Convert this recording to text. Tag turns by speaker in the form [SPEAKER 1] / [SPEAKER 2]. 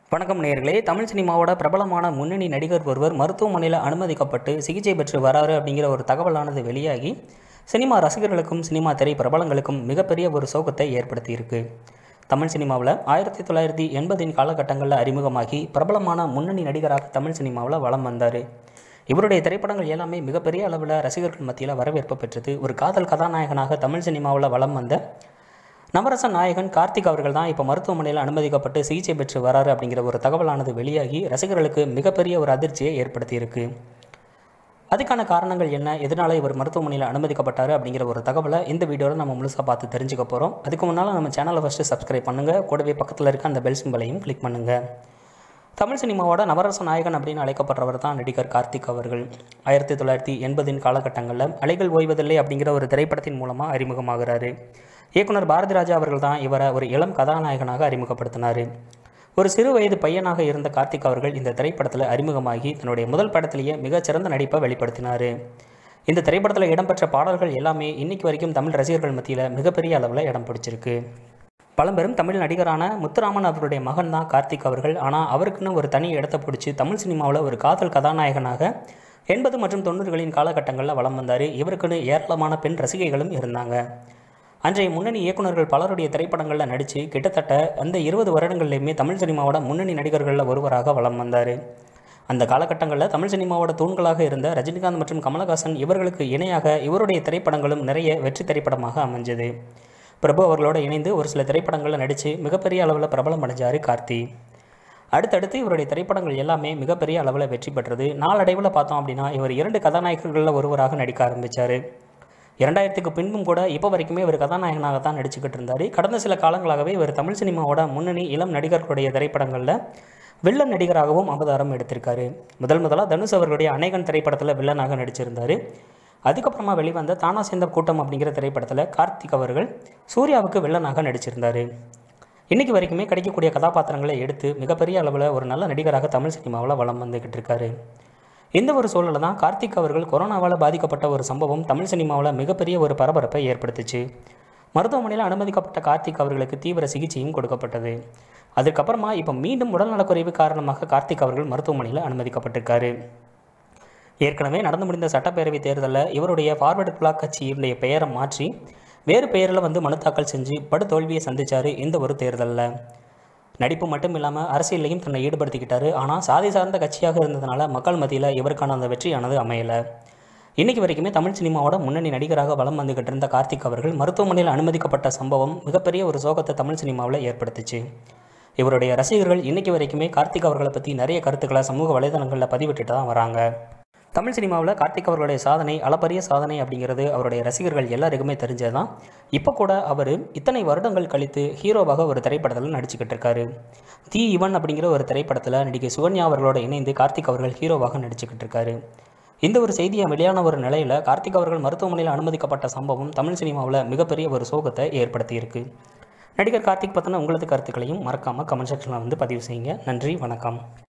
[SPEAKER 1] வணக்கம் நேயர்களே தமிழ் சினிமாவோட பிரபலமான முன்னணி நடிகர் ஒருவர் மருத்துவமனையில் அனுமதிக்கப்பட்டு சிகிச்சை பெற்று வராரு அப்படிங்கிற ஒரு தகவலானது வெளியாகி சினிமா ரசிகர்களுக்கும் சினிமா திரை பிரபலங்களுக்கும் மிகப்பெரிய ஒரு சோகத்தை ஏற்படுத்தியிருக்கு தமிழ் சினிமாவில் ஆயிரத்தி தொள்ளாயிரத்தி எண்பதின் காலகட்டங்களில் அறிமுகமாகி பிரபலமான முன்னணி நடிகராக தமிழ் சினிமாவில் வலம் வந்தார் இவருடைய திரைப்படங்கள் எல்லாமே மிகப்பெரிய அளவில் ரசிகர்கள் மத்தியில் வரவேற்பு பெற்றது ஒரு காதல் கதாநாயகனாக தமிழ் சினிமாவில் வலம் வந்த நவரச நாயகன் கார்த்திக் அவர்கள் தான் இப்போ மருத்துவமனையில் அனுமதிக்கப்பட்டு சிகிச்சை பெற்று வராரு அப்படிங்கிற ஒரு தகவலானது வெளியாகி ரசிகர்களுக்கு மிகப்பெரிய ஒரு அதிர்ச்சியை ஏற்படுத்தியிருக்கு அதுக்கான காரணங்கள் என்ன எதனால இவர் மருத்துவமனையில் அனுமதிக்கப்பட்டார் அப்படிங்கிற ஒரு தகவலை இந்த வீடியோவில் நம்ம முழுசாக பார்த்து தெரிஞ்சுக்க போகிறோம் அதுக்கு முன்னால் நம்ம சேனலை ஃபஸ்ட்டு சப்ஸ்கிரைப் பண்ணுங்கள் கூடவே பக்கத்தில் இருக்க அந்த பெல் சிம்பலையும் கிளிக் பண்ணுங்கள் தமிழ் சினிமாவோட நவரச நாயகன் அப்படின்னு அழைக்கப்படுறவர் தான் நடிகர் கார்த்திக் அவர்கள் ஆயிரத்தி தொள்ளாயிரத்தி எண்பதின் காலகட்டங்களில் அலைகள் ஓய்வதில்லை அப்படிங்கிற ஒரு திரைப்படத்தின் மூலமாக அறிமுகமாகிறாரு இயக்குனர் பாரதி ராஜா அவர்கள் தான் இவரை ஒரு இளம் கதாநாயகனாக அறிமுகப்படுத்தினார் ஒரு சிறு வயது பையனாக இருந்த கார்த்திக் அவர்கள் இந்த திரைப்படத்தில் அறிமுகமாகி தன்னுடைய முதல் படத்திலேயே மிகச்சிறந்த நடிப்பை வெளிப்படுத்தினார் இந்த திரைப்படத்தில் இடம்பெற்ற பாடல்கள் எல்லாமே இன்னைக்கு வரைக்கும் தமிழ் ரசிகர்கள் மத்தியில் மிகப்பெரிய அளவில் இடம் பிடிச்சிருக்கு பழம்பெரும் தமிழ் நடிகரான முத்துராமன் அவருடைய மகன் தான் கார்த்திக் அவர்கள் ஆனால் அவருக்குன்னு ஒரு தனி இடத்தை பிடிச்சி தமிழ் சினிமாவில் ஒரு காதல் கதாநாயகனாக எண்பது மற்றும் தொண்ணூறுகளின் காலகட்டங்களில் வலம் வந்தார் இவருக்குன்னு ஏராளமான பெண் ரசிகைகளும் இருந்தாங்க அன்றைய முன்னணி இயக்குனர்கள் பலருடைய திரைப்படங்களில் நடித்து கிட்டத்தட்ட அந்த இருபது வருடங்கள்லையுமே தமிழ் சினிமாவோட முன்னணி நடிகர்களில் ஒருவராக வலம் வந்தார் அந்த காலகட்டங்களில் தமிழ் சினிமாவோட தூண்களாக இருந்த ரஜினிகாந்த் மற்றும் கமலஹாசன் இவர்களுக்கு இணையாக இவருடைய திரைப்படங்களும் நிறைய வெற்றி திரைப்படமாக அமைஞ்சது பிரபு அவர்களோடு இணைந்து ஒரு சில திரைப்படங்களில் நடித்து மிகப்பெரிய அளவில் பிரபலம் அடைஞ்சார் கார்த்தி அடுத்தடுத்து இவருடைய திரைப்படங்கள் எல்லாமே மிகப்பெரிய அளவில் வெற்றி பெற்றது நாளடைவில் பார்த்தோம் அப்படின்னா இவர் இரண்டு கதாநாயகர்களில் ஒருவராக நடிக்க ஆரம்பித்தார் இரண்டாயிரத்துக்கு பின்பும் கூட இப்போ வரைக்குமே இவர் கதாநாயகனாக தான் நடிச்சுக்கிட்டு இருந்தார் கடந்த சில காலங்களாகவே இவர் தமிழ் சினிமாவோட முன்னணி இளம் நடிகர்களுடைய திரைப்படங்களில் வில்லன் நடிகராகவும் அவதாரம் எடுத்திருக்காரு முதல் முதலாக தனுஷ் அவர்களுடைய அநேகன் திரைப்படத்தில் வில்லனாக நடிச்சிருந்தார் அதுக்கப்புறமா வெளிவந்த தானா சேர்ந்த கூட்டம் அப்படிங்கிற திரைப்படத்தில் கார்த்திக் அவர்கள் சூர்யாவுக்கு வில்லனாக நடிச்சிருந்தார் இன்றைக்கி வரைக்குமே கிடைக்கக்கூடிய கதாபாத்திரங்களை எடுத்து மிகப்பெரிய அளவில் ஒரு நல்ல நடிகராக தமிழ் சினிமாவில் வலம் வந்துக்கிட்டு இருக்காரு இந்த ஒரு சூழலில் தான் கார்த்திக் அவர்கள் கொரோனாவால் பாதிக்கப்பட்ட ஒரு சம்பவம் தமிழ் சினிமாவில் மிகப்பெரிய ஒரு பரபரப்பை ஏற்படுத்துச்சு மருத்துவமனையில் அனுமதிக்கப்பட்ட கார்த்திக் அவர்களுக்கு தீவிர சிகிச்சையும் கொடுக்கப்பட்டது அதுக்கப்புறமா இப்போ மீண்டும் உடல்நலக்குறைவு காரணமாக கார்த்திக் அவர்கள் மருத்துவமனையில் அனுமதிக்கப்பட்டிருக்காரு ஏற்கனவே நடந்து முடிந்த சட்டப்பேரவை தேர்தலில் இவருடைய ஃபார்வர்டு பிளாக் கட்சியினுடைய பெயரை மாற்றி வேறு பெயரில் வந்து மனு தாக்கல் செஞ்சு படுதோல்வியை சந்தித்தார் இந்த ஒரு தேர்தலில் நடிப்பு மட்டும் இல்லாமல் அரசியலையும் தன்னை ஈடுபடுத்திக்கிட்டாரு ஆனால் சாதி சார்ந்த கட்சியாக இருந்ததுனால மக்கள் மத்தியில் இவருக்கான அந்த வெற்றியானது அமையலை இன்றைக்கி வரைக்குமே தமிழ் சினிமாவோட முன்னணி நடிகராக வலம் வந்துகிட்டு இருந்த கார்த்திக் அவர்கள் மருத்துவமனையில் அனுமதிக்கப்பட்ட சம்பவம் மிகப்பெரிய ஒரு சோகத்தை தமிழ் சினிமாவில் ஏற்படுத்துச்சு இவருடைய ரசிகர்கள் இன்றைக்கி வரைக்குமே கார்த்திக் அவர்களை பற்றி நிறைய கருத்துக்களை சமூக வலைதளங்களில் பதிவிட்டுட்டு தான் வராங்க தமிழ் சினிமாவில் கார்த்திக் அவர்களுடைய சாதனை அளப்பரிய சாதனை அப்படிங்கிறது அவருடைய ரசிகர்கள் எல்லாருக்குமே தெரிஞ்சதுதான் இப்போ கூட அவர் இத்தனை வருடங்கள் கழித்து ஹீரோவாக ஒரு திரைப்படத்தில் நடிச்சுக்கிட்டு இருக்காரு தி இவன் அப்படிங்கிற ஒரு திரைப்படத்தில் நடிகை சுகன்யா அவர்களோட இணைந்து கார்த்திக் அவர்கள் ஹீரோவாக நடிச்சுக்கிட்டு இருக்காரு இந்த ஒரு செய்தியை வெளியான ஒரு நிலையில் கார்த்திக் அவர்கள் மருத்துவமனையில் அனுமதிக்கப்பட்ட சம்பவம் தமிழ் சினிமாவில் மிகப்பெரிய ஒரு சோகத்தை ஏற்படுத்தியிருக்கு நடிகர் கார்த்திக் பற்றின உங்களது கருத்துக்களையும் மறக்காமல் கமெண்ட் செக்ஷனில் வந்து பதிவு செய்யுங்க நன்றி வணக்கம்